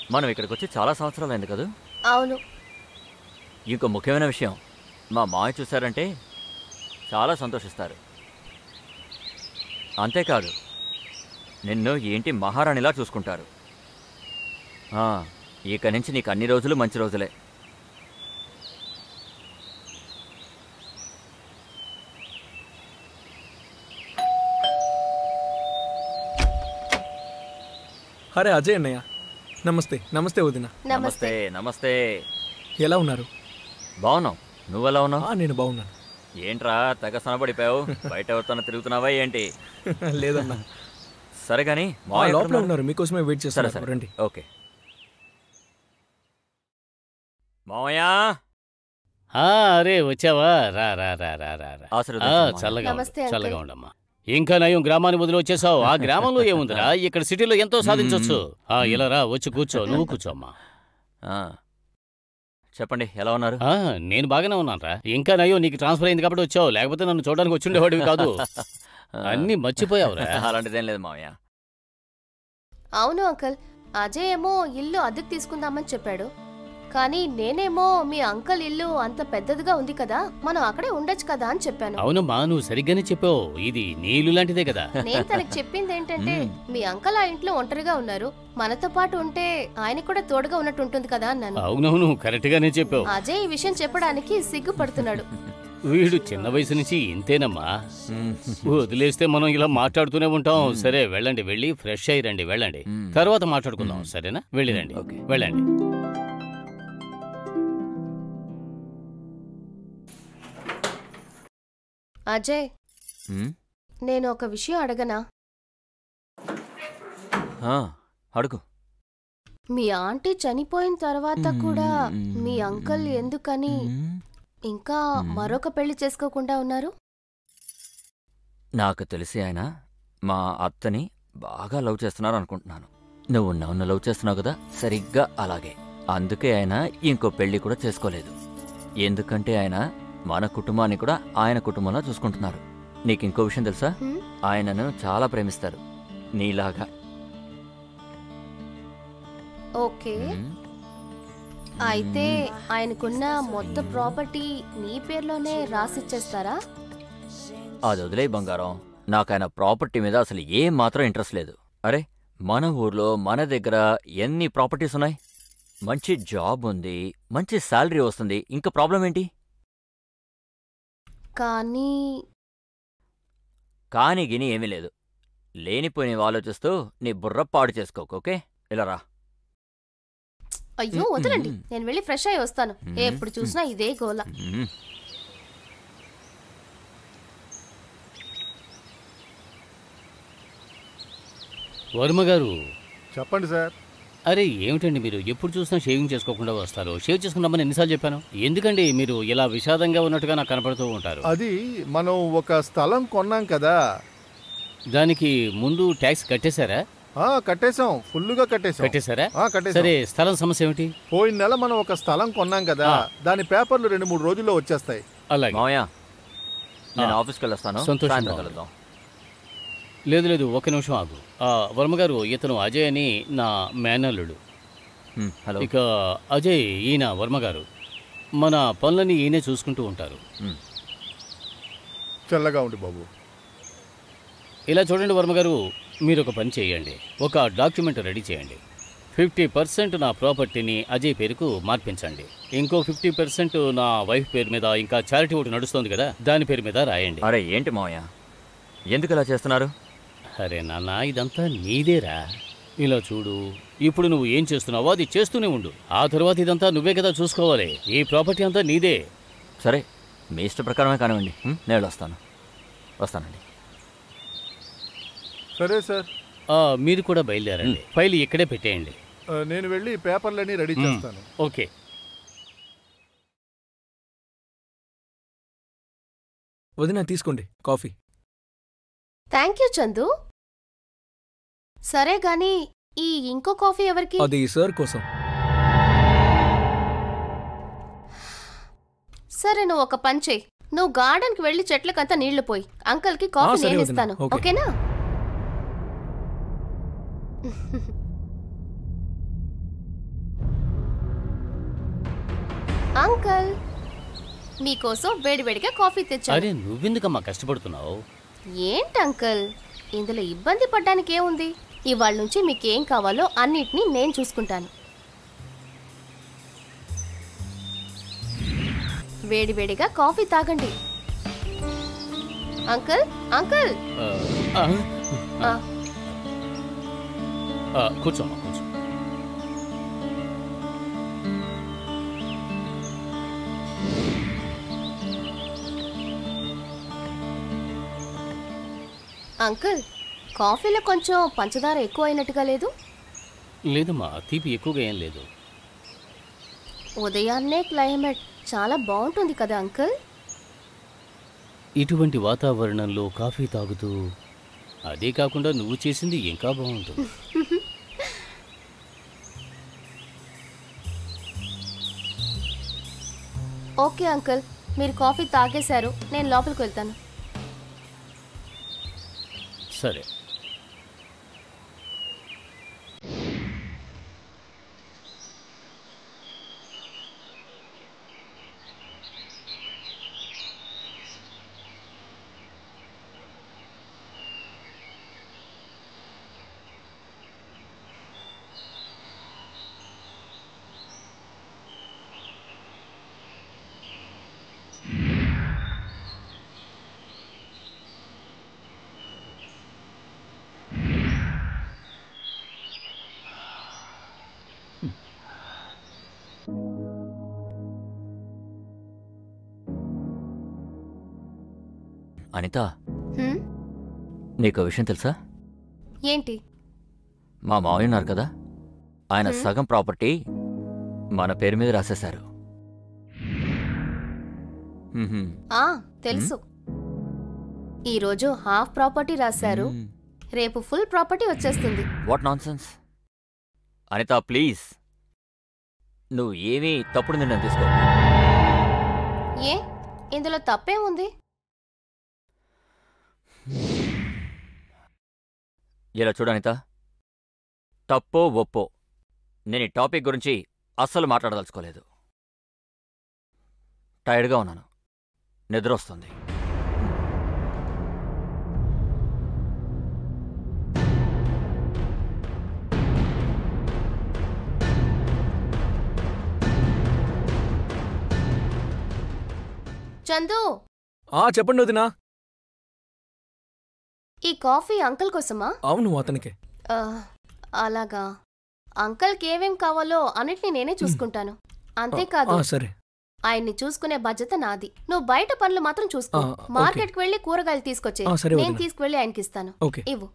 మనం ఇక్కడికి వచ్చి చాలా సంవత్సరాలు అయింది కదా అవును ఇంకో ముఖ్యమైన విషయం మా మాయ చూశారంటే చాలా సంతోషిస్తారు అంతేకాదు నిన్ను ఏంటి మహారాణిలా చూసుకుంటారు ఆ, ఇక నుంచి నీకు అన్ని రోజులు మంచి రోజులే అరే అజయ్ అన్నయ్య నమస్తే నమస్తే వదిన నమస్తే నమస్తే ఎలా ఉన్నారు బాగున్నావు నువ్వెలా ఉన్నావు ఆ, నేను బాగున్నాను ఏంట్రా తెగ సనబడిపోయావు బయట ఎవరితో తిరుగుతున్నావా ఏంటి లేదన్నా సరే కానీ ఆ, మావయ్య లోపల ఎక్కడున్నారు? ఉన్నారు మీకోసమే వెయిట్ సరే చేస్తారు సరే రండి ఓకే మావయ్య ఆ, అరే వచ్చావా రా రా రా రా రా రా. ఆ, ఆశీర్వదించు మావయ్య. చల్లగా ఉండు, నమస్తే, అంకుల్. చల్లగా ఉండమ్మా ఇంకా నయం గ్రామాన్ని వదిలి వచ్చేసావు ఆ గ్రామంలో ఏముందిరా ఇక్కడ సిటీలో ఎంతో సాధించొచ్చు ఆ ఇలా రా వచ్చి కూర్చో నువ్వు కూర్చో అమ్మా ఆ. చెప్పండి ఎలా ఉన్నారు ఆ, నేను బాగానే ఉన్నాను రా ఇంకా నయం నీకు ట్రాన్స్ఫర్ అయింది కాబట్టి వచ్చావు లేకపోతే నన్ను చూడడానికి వచ్చిండేవాడివి కాదు ఆ. అన్నీ మర్చిపోయావురా అలాంటిదేం లేదు మావయ్య అవును అంకల్ అజయ్ ఏమో ఇల్లు అద్దెకు తీసుకుందామని చెప్పాడు కానీ నేనేమో మీ అంకల్ ఇల్లు అంత పెద్దదిగా ఉంది కదా మనం అక్కడే ఉండొచ్చు కదా అని చెప్పాను అవునమ్మా నువ్వు సరిగ్గానే చెప్పావు ఇది నీళ్ళు లాంటిదే కదా నేను తనకి చెప్పింది ఏంటంటే మ్మ్. మీ అంకల్ ఆ ఇంట్లో ఒంటరిగా ఉన్నారు మనతో పాటు ఉంటే ఆయన కూడా తోడుగా ఉన్నట్టు ఉంటుంది కదా అన్నాను అవునవును కరెక్ట్ గానే చెప్పావు అజయ్ ఈ విషయం చెప్పడానికి సిగ్గుపడుతున్నాడు వీడు చిన్న వయసు నుంచి ఇంతేనమ్మా మ్మ్. వదిలేస్తే మనం ఇలా మాట్లాడుతూనే ఉంటాం సరే వెళ్ళండి వెళ్ళి ఫ్రెష్ అయ్యి రండి వెళ్ళండి మ్మ్. తర్వాత మాట్లాడుకుందాం సరేనా వెళ్ళి రండి ఓకే. వెళ్ళండి అజయ్ మ్మ్. నేను ఒక విషయం అడగనా ఆ, అడుగు మీ ఆంటీ చనిపోయిన తర్వాత కూడా మీ అంకల్ ఎందుకని మ్మ్. ఇంకా మరొక పెళ్లి చేసుకోకుండా ఉన్నారు నాకు తెలిసి ఆయన మా అత్తని బాగా లవ్ చేస్తున్నారు అనుకుంటున్నాను నువ్వు నన్ను లవ్ చేస్తున్నావు కదా సరిగ్గా అలాగే అందుకే ఆయన ఇంకో పెళ్లి కూడా చేసుకోలేదు ఎందుకంటే ఆయన మన కుటుంబాన్ని కూడా ఆయన కుటుంబంలో చూసుకుంటున్నారు నీకు ఇంకో విషయం తెలుసా హ్మ్? ఆయనను చాలా ప్రేమిస్తారు నీలాగా ఓకే మ్మ్. అయితే ఆయనకున్న మొత్తం ప్రాపర్టీ నీ పేర్లోనే రాసిచ్చేస్తారా అది వదిలే బంగారం నాకు ఆయన ప్రాపర్టీ మీద అసలు ఏం మాత్రం ఇంట్రెస్ట్ లేదు అరే మన ఊర్లో మన దగ్గర ఎన్ని ప్రాపర్టీస్ ఉన్నాయి మంచి జాబ్ ఉంది మంచి శాలరీ వస్తుంది ఇంకా ప్రాబ్లం ఏంటి కానీ కానీ గిని ఏమీ లేదు లేనిపోయినవి ఆలోచిస్తూ నీ బుర్ర పాడు చేసుకోకు ఓకే ఇలా రా అయ్యో మ్మ్, వదలండి మ్మ్. నేను వెళ్ళి ఫ్రెష్ అయ్యి వస్తాను మ్మ్. ఎప్పుడు చూసినా ఇదే గోల మ్మ్. వర్మ గారు చెప్పండి సార్ అరే ఏమిటండి మీరు ఎప్పుడు చూసినా షేవింగ్ చేసుకోకుండా వస్తారు షేవ్ చేసుకున్నామని ఎన్నిసార్లు చెప్పాను ఎందుకండి మీరు ఇలా విషాదంగా ఉన్నట్టుగా నాకు కనపడుతూ ఉంటారు అది మనం ఒక స్థలం కొన్నాం కదా దానికి ముందు ట్యాక్స్ కట్టేశారా ఆ కట్టేశాం ఫుల్లుగా కట్టేశాం కట్టేశారా ఆ కట్టేశాం సరే స్థలం సమస్య ఏమిటి పోయిన నెల మనం ఒక స్థలం కొన్నాం కదా ఆ. దాని పేపర్లు రెండు మూడు రోజుల్లో వచ్చేస్తాయి అలాగే మావయ్య నేను ఆ. ఆఫీస్కి వెళ్ళొస్తాను సంతోషం సాయంత్రం బాగుంది. కలుద్దాం లేదు లేదు ఒక నిమిషం ఆగు ఆ, వర్మ గారు ఇతను అజయ్ అని నా మేనల్లుడు మ్మ్, హలో ఇక అజయ్ ఈయన వర్మ గారు మన పనులన్నీ ఈయనే చూసుకుంటూ ఉంటారు మ్మ్. చల్లగా ఉండి బాబు ఇలా చూడండి వర్మ గారు మీరు ఒక పని చేయండి ఒక డాక్యుమెంట్ రెడీ చేయండి ఫిఫ్టీ పర్సెంట్ నా ప్రాపర్టీని అజయ్ పేరుకు మార్పించండి ఇంకో ఫిఫ్టీ పర్సెంట్ నా వైఫ్ పేరు మీద ఇంకా చారిటీ ఒకటి నడుస్తుంది కదా దాని పేరు మీద రాయండి అరే ఏంటి మావయ్య ఎందుకు ఇలా చేస్తున్నారు అరే నాన్న ఇదంతా నీదేరా ఇలా చూడు ఇప్పుడు నువ్వు ఏం చేస్తున్నావో అది చేస్తూనే ఉండు ఆ తర్వాత ఇదంతా నువ్వే కదా చూసుకోవాలి ఈ ప్రాపర్టీ అంతా నీదే సరే మీ ఇష్ట ప్రకారమే కానివ్వండి మ్మ్, నేను వస్తాను వస్తానండి సరే సార్ ఆ, మీరు కూడా బయలుదేరండి ఫైల్ ఇక్కడే పెట్టేయండి ఆ, నేను వెళ్ళి పేపర్లన్నీ రెడీ మ్మ్. చేస్తాను ఓకే వదిన తీసుకోండి కాఫీ థ్యాంక్ యూ చందు సరే గాని ఈ ఇంకో కాఫీ ఎవరికి అది సార్ కోసం సరే నువ్వు ఒక పని చెయ్యి నువ్వు గార్డెన్కి వెళ్ళి చెట్లకంతా నీళ్లు పోయి అంకల్కి కాఫీ సరే నేను వదినా. ఇస్తాను ఓకే. ఓకేనా అంకల్ మీకోసం వేడివేడిగా కాఫీ తెచ్చాను అరే నువ్వెందుకమ్మా కష్టపడుతున్నావు ఏంటి అంకల్ ఇందులో ఇబ్బంది పడ్డానికి ఏముంది ఇవాళ నుంచి మీకేం కావాలో అన్నిటినీ నేను చూసుకుంటాను వేడివేడిగా కాఫీ తాగండి అంకుల్ అంకుల్ ఆ, ఆ, ఆ, ఆ, కూర్చోమ్మా కూర్చో అంకుల్ కాఫీలో కొంచెం పంచదార ఎక్కువ అయినట్టుగా లేదు లేదమ్మా తీపి ఎక్కువగా ఏం లేదు ఉదయాన్నే క్లైమేట్ చాలా బాగుంటుంది కదా అంకుల్ ఇటువంటి వాతావరణంలో కాఫీ తాగుతూ అదే కాకుండా నువ్వు చేసింది ఇంకా బాగుంటుంది ఓకే అంకుల్ మీరు కాఫీ తాగేశారు నేను లోపలికి వెళ్తాను సరే అనిత హ్మ్? నీకు విషయం తెలుసా ఏంటి మా మావయ్య ఉన్నారు కదా ఆయన సగం ప్రాపర్టీ మన పేరు మీద రాసేశారు మ్మ్హ్మ్. ఆ తెలుసు ఈరోజు హాఫ్ ప్రాపర్టీ రాశారు మ్మ్. రేపు ఫుల్ ప్రాపర్టీ వచ్చేస్తుంది what nonsense Anitha please నువ్వు ఏమీ తప్పుడు నిర్ణయం తీసుకో ఏ ఇందులో తప్పే ఉంది ఇలా చూడు అనిత తప్పో ఒప్పో నేను ఈ టాపిక్ గురించి అస్సలు మాట్లాడదలుచుకోలేదు టైర్డ్గా ఉన్నాను నిద్ర వస్తుంది చందు ఆ చెప్పండి వదినా ఈ కాఫీ అంకుల్ కోసమా అవును అతనికి ఆ, అలాగా అంకల్కి ఏమేం కావాలో అన్నిటిని నేనే చూసుకుంటాను అంతేకాదు ఆ, సరే ఆయన్ని చూసుకునే బాధ్యత నాది నువ్వు బయట పనులు మాత్రం చూసుకో ఆ, ఓకే. మార్కెట్కి వెళ్ళి కూరగాయలు తీసుకొచ్చే ఆ, సరే నేను వదినా. తీసుకువెళ్ళి ఆయనకి ఇస్తాను ఓకే ఇవ్వు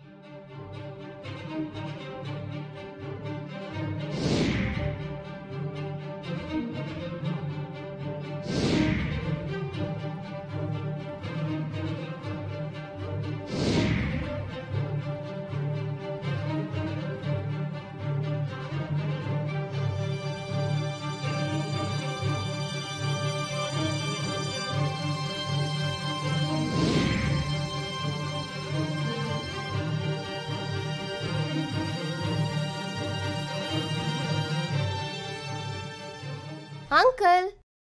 అంకుల్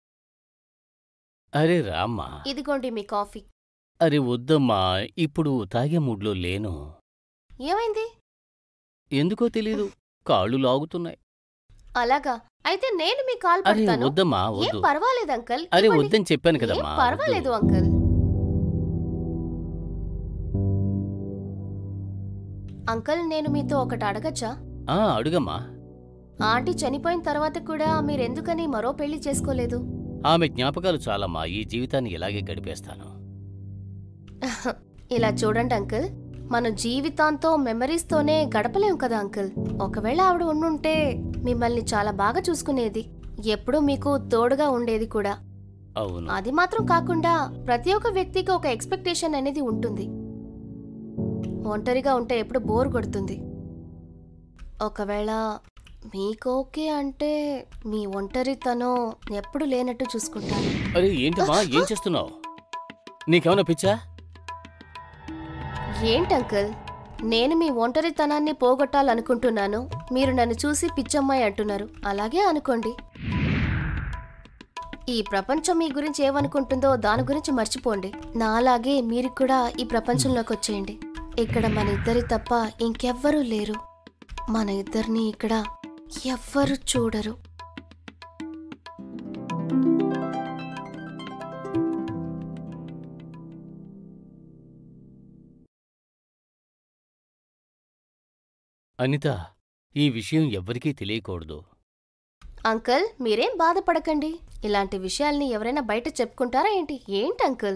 అరే రామ్మా ఇదిగోండి మీ కాఫీ అరే వద్దమ్మా ఇప్పుడు తాగే మూడ్లో లేను ఏమైంది ఎందుకో తెలీదు కాళ్ళు లాగుతున్నాయి అలాగా అయితే నేను మీ కాల్ అరే పడతాను వద్దమ్మా ఏం వద్దు పర్వాలేదు అంకుల్ అరే ఇవ్వండి. వద్దని చెప్పాను ఏం కదమ్మా పర్వాలేదు వద్దు. అంకుల్ అంకుల్ నేను మీతో ఒకటి అడగచ్చా ఆ అడుగమ్మా ఆంటీ చనిపోయిన తర్వాత కూడా మీరెందుకని మరో పెళ్లి చేసుకోలేదు ఆమె జ్ఞాపకాలు చాలమ్మా ఈ జీవితాన్ని ఇలాగే గడిపేస్తాను ఇలా చూడండి అంకుల్ మన జీవితాంతో మెమరీస్తోనే గడపలేం కదా అంకుల్ ఒకవేళ ఆవిడ ఉండుంటే మిమ్మల్ని చాలా బాగా చూసుకునేది ఎప్పుడూ మీకు తోడుగా ఉండేది కూడా అవును అది మాత్రం కాకుండా ప్రతి ఒక్క వ్యక్తికి ఒక ఎక్స్పెక్టేషన్ అనేది ఉంటుంది ఒంటరిగా ఉంటే ఎప్పుడు బోర్ కొడుతుంది ఒకవేళ మీకు ఓకే అంటే మీ ఒంటరితనం ఎప్పుడు లేనట్టు చూసుకుంటాను అరే ఏంటమ్మా ఏం చేస్తున్నావు నీకేమైనా పిచ్చా ఏంటి అంకుల్ నేను మీ ఒంటరితనాన్ని పోగొట్టాలనుకుంటున్నాను మీరు నన్ను చూసి పిచ్చమ్మాయి అంటున్నారు అలాగే అనుకోండి ఈ ప్రపంచం మీ గురించి ఏమనుకుంటుందో దాని గురించి మర్చిపోండి నాలాగే మీరు కూడా ఈ ప్రపంచంలోకి వచ్చేయండి ఇక్కడ మన ఇద్దరి తప్ప ఇంకెవ్వరూ లేరు మన ఇద్దరిని ఇక్కడ ఎవ్వరు చూడరు అనిత ఈ విషయం ఎవ్వరికీ తెలియకూడదు అంకుల్ మీరేం బాధపడకండి ఇలాంటి విషయాల్ని ఎవరైనా బయట చెప్పుకుంటారా ఏంటి ఏంటి అంకుల్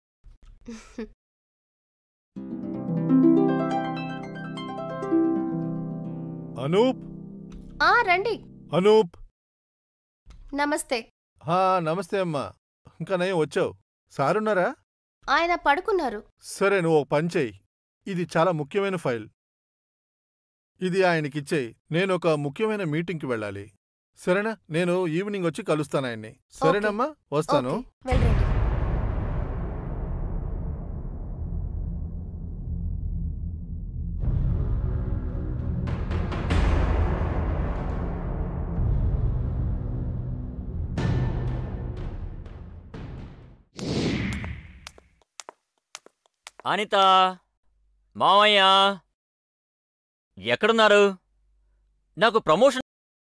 అనూప్ ఆ రండి అనూప్ నమస్తే హా నమస్తే అమ్మా ఇంకా నయం వచ్చావు సారున్నారా ఆయన పడుకున్నారు సరే నువ్వు ఒక పని చెయ్యి ఇది చాలా ముఖ్యమైన ఫైల్ ఇది ఆయనకిచ్చేయి నేను ఒక ముఖ్యమైన మీటింగ్కి వెళ్ళాలి సరేనా నేను ఈవినింగ్ వచ్చి కలుస్తాను ఆయన్ని సరేనమ్మా వస్తాను ఓకే, వెళ్ళండి అనిత మావయ్య ఎక్కడున్నారు నాకు ప్రమోషన్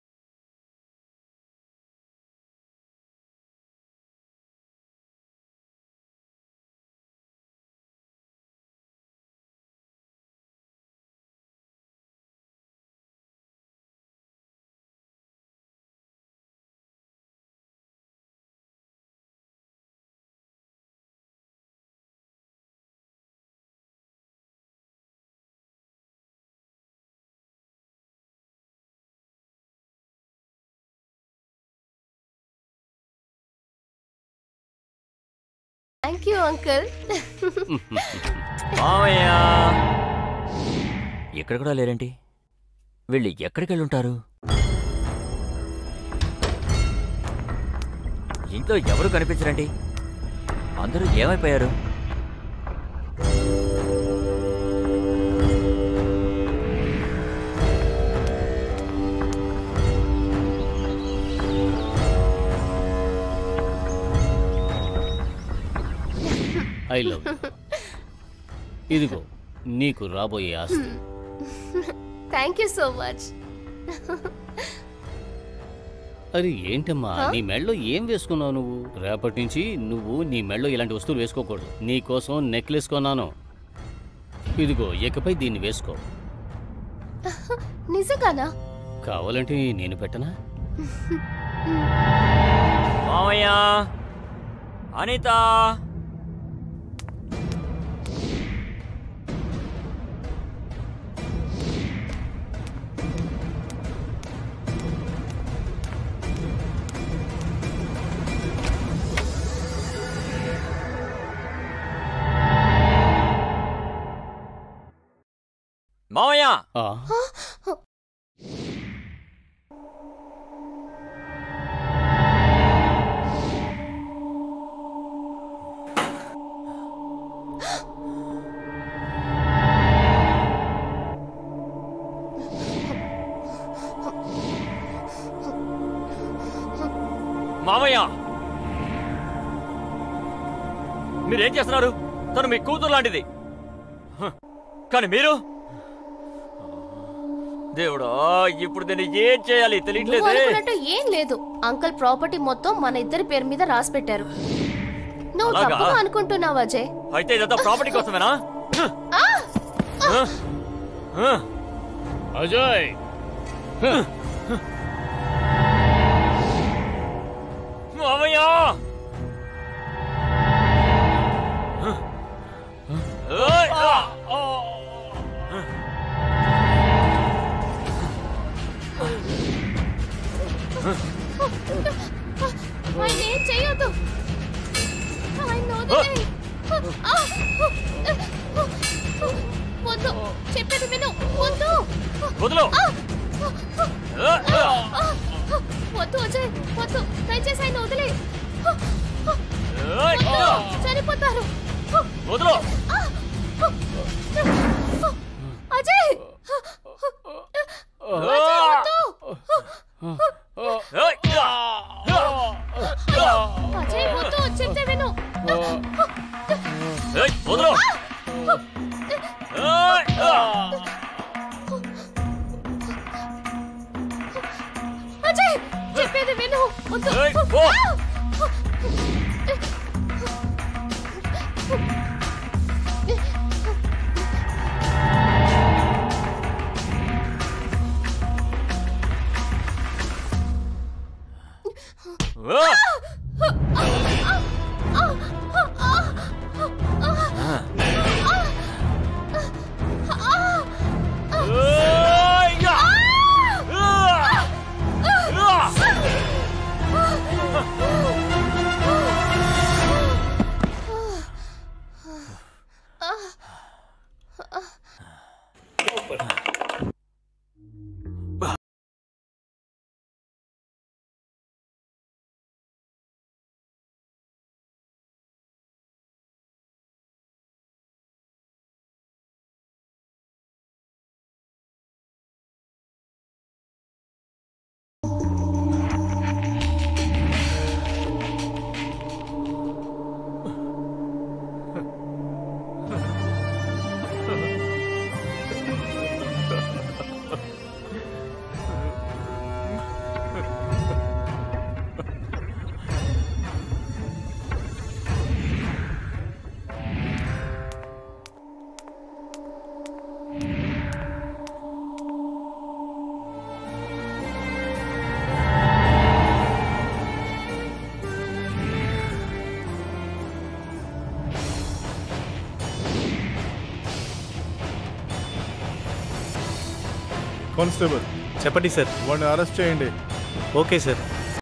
థ్యాంక్ యూ అంకుల్ మావయ్య ఇక్కడ కూడా లేరేంటి వీళ్ళు ఎక్కడికి వెళ్ళుంటారు ఇంట్లో ఎవరు కనిపించరండి అందరూ ఏమైపోయారు ఐ లవ్ ఇదిగో నీకు రాబోయే ఆస్తి థ్యాంక్ యూ సో మచ్ అరే ఏంటమ్మా నీ మెళ్ళో ఏం వేసుకున్నావు నువ్వు రేపటి నుంచి నువ్వు నీ మెళ్ళో ఇలాంటి వస్తువులు వేసుకోకూడదు నీ కోసం నెక్లెస్ కొన్నాను ఇదిగో ఇకపై దీన్ని వేసుకో నిజంగానా కావాలంటే నేను పెట్టనా మావయ్య అనిత మావయ్య ఆ, మావయ్య మీరేం చేస్తున్నారు తను మీ కూతురు లాంటిది హ, కానీ మీరు దేవుడా ఇప్పుడు దీన్ని ఏం చేయాలి నువ్వు తెలియట్లేదే అనుకున్నట్టు ఏం లేదు అంకుల్ ప్రాపర్టీ మొత్తం మన ఇద్దరి పేరు మీద రాసి పెట్టారు నువ్వు అలాగా? తప్పుగా అనుకుంటున్నావు అజయ్ అయితే ఇదంతా ప్రాపర్టీ కోసమేనా హ, ఆ! హ, హ. అజయ్ మావయ్య ఏయ్! ఆయన ఏం చెయ్యొద్దు ఆయన వదిలేయ్. ఆ! వద్దు చెప్పేది విను వద్దు వదులు ఆ! ఏయ్! వద్దు అజయ్ వద్దు దయచేసి ఆయన వదిలే ఏయ్! చనిపోతారు వదులు అజయ్ అజయ్ వద్దు ఏయ్! చెప్పేది విను వద్దు. ఏయ్, పో. ఆ! ఏయ్యా! ఆ! ఆ! కానిస్టేబుల్ చెప్పండి సార్ వాడిని అరెస్ట్ చేయండి ఓకే సార్